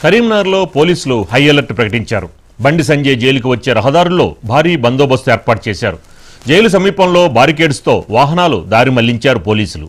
కరీంనగర్లో పోలీసులు high alert ప్రకటించారు బండి సంజయ్ జైలుకు వచ్చే రహదారుల్లో భారీ బందోబస్తు ఏర్పాటు చేశారు జైలు సమీపంలో బారికేడ్స్తో వాహనాలు దారి మళ్లించారు పోలీసులు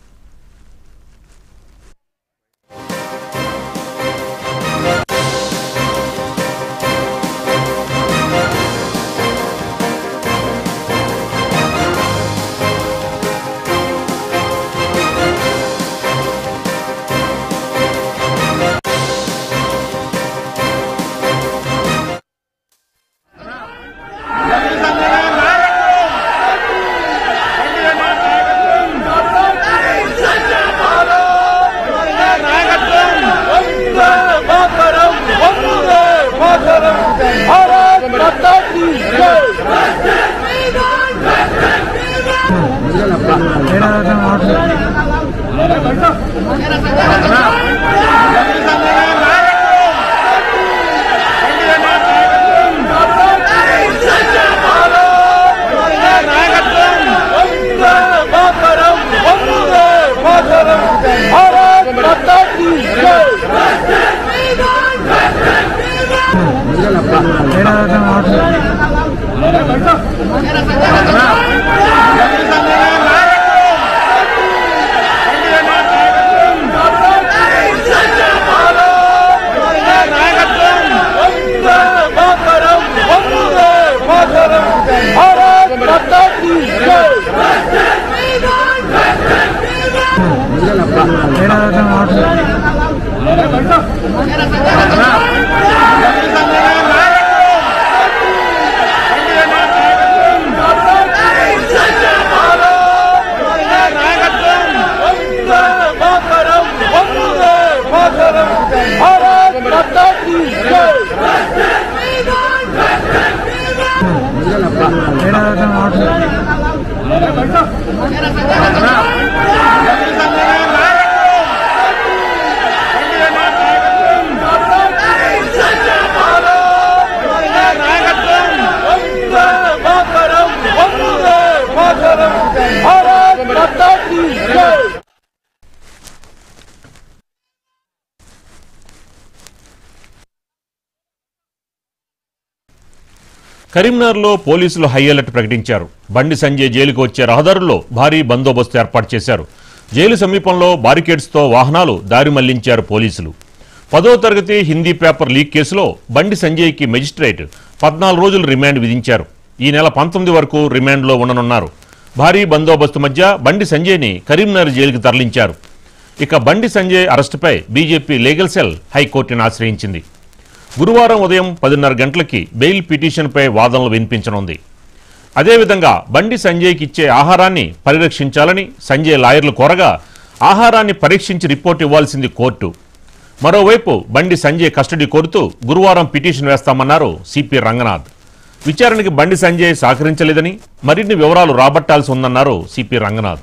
కరీంనగర్లో పోలీసులు హై అలర్ట్ ప్రకటించారు బండి సంజయ్ జైలుకు వచ్చే రహదారుల్లో భారీ బందోబస్తు ఏర్పాటు చేశారు జైలు సమీపంలో బారికేడ్స్తో వాహనాలు దారి మళ్లించారు పోలీసులు పదో తరగతి హిందీ పేపర్ లీక్ కేసులో బండి సంజయ్కి మెజిస్ట్రేట్ పద్నాలుగు రోజులు రిమాండ్ విధించారు ఈ నెల పంతొమ్మిది వరకు రిమాండ్లో ఉండనున్నారు భారీ బందోబస్తు మధ్య బండి సంజయ్ని కరీంనగర్ జైలుకు తరలించారు ఇక బండి సంజయ్ అరెస్టుపై బీజేపీ లీగల్ సెల్ హైకోర్టును ఆశ్రయించింది గురువారం ఉదయం పదిన్నర గంటలకి బెయిల్ పిటిషన్పై వాదనలు వినిపించనుంది అదేవిధంగా బండి సంజయ్కి ఇచ్చే ఆహారాన్ని పరిరక్షించాలని సంజయ్ లాయర్లు కోరగా ఆహారాన్ని పరీక్షించి రిపోర్ట్ ఇవ్వాల్సింది కోర్టు మరోవైపు బండి సంజయ్ కస్టడీ కోరుతూ గురువారం పిటిషన్ వేస్తామన్నారు సిపి రంగనాథ్ విచారణకి బండి సంజయ్ సహకరించలేదని మరిన్ని వివరాలు రాబట్టాల్సి ఉందన్నారు సిపి రంగనాథ్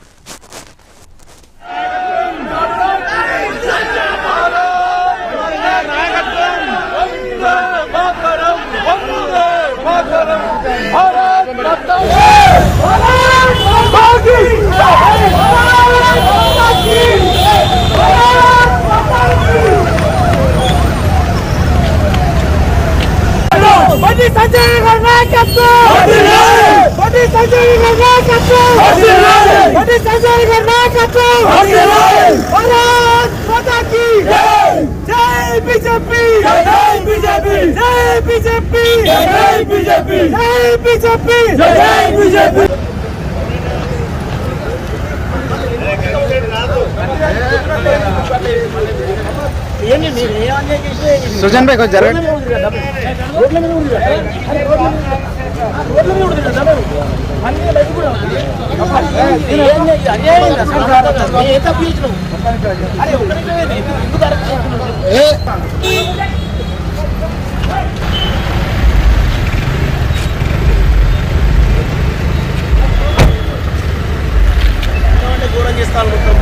बड़ी संजय करना करते बड़ी संजय करना करते बड़ी संजय करना करते भारत माता की जय बीजेपी जय बीजेपी जय बीजेपी जय बीजेपी जय बीजेपी जय बीजेपी సుజన్ భాయ్ కొంచెం జరగండి ఘోరం చేస్తాను మొత్తం